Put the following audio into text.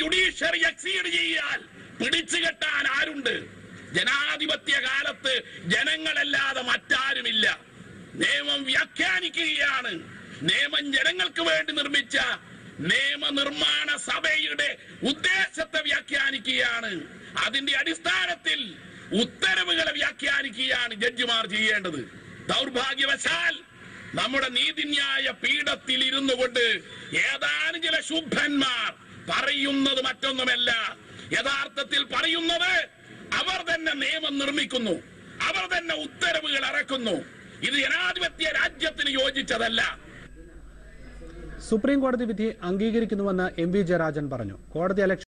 judiciary exceed ചെയ്യാൻ പിടിച്ചു കെട്ടാൻ ആരുണ്ട് ജനാധിപത്യ കാലത്ത് ജനങ്ങളല്ലാതെ മറ്റാരുമില്ല നിയമം വ്യാഖ്യാനിക്കുകയാണ് നിയമം ജനങ്ങൾക്ക് വേണ്ടി നിർമ്മിച്ച നിയമനിർമ്മാണ സഭയുടെ ഉദ്ദേശത്തെ വ്യാഖ്യാനിക്കുകയാണ് അതിന്റെ അടിസ്ഥാനത്തിൽ ഉത്തരവുകളെ വ്യാഖ്യാനിക്കുകയാണ് ജഡ്ജിമാർ ചെയ്യേണ്ടത് ദൗർഭാഗ്യവശാൽ നമ്മുടെ നീതിന്യായ പീഠത്തിൽ ഇരുന്നു കൊണ്ട് ഏതാനും ചില ശുദ്ധന്മാർ പറയുന്നത് മറ്റൊന്നുമല്ല യഥാർത്ഥത്തിൽ പറയുന്നത് അവർ തന്നെ നിയമം നിർമ്മിക്കുന്നു അവർ തന്നെ ഉത്തരവുകൾ ഇറക്കുന്നു ഇത് ജനാധിപത്യ രാജ്യത്തിന് യോജിച്ചതല്ല സുപ്രീം കോടതി വിധി അംഗീകരിക്കുന്നുവെന്ന് എം വി ജയരാജൻ പറഞ്ഞു കോടതി അലക്ഷ്യ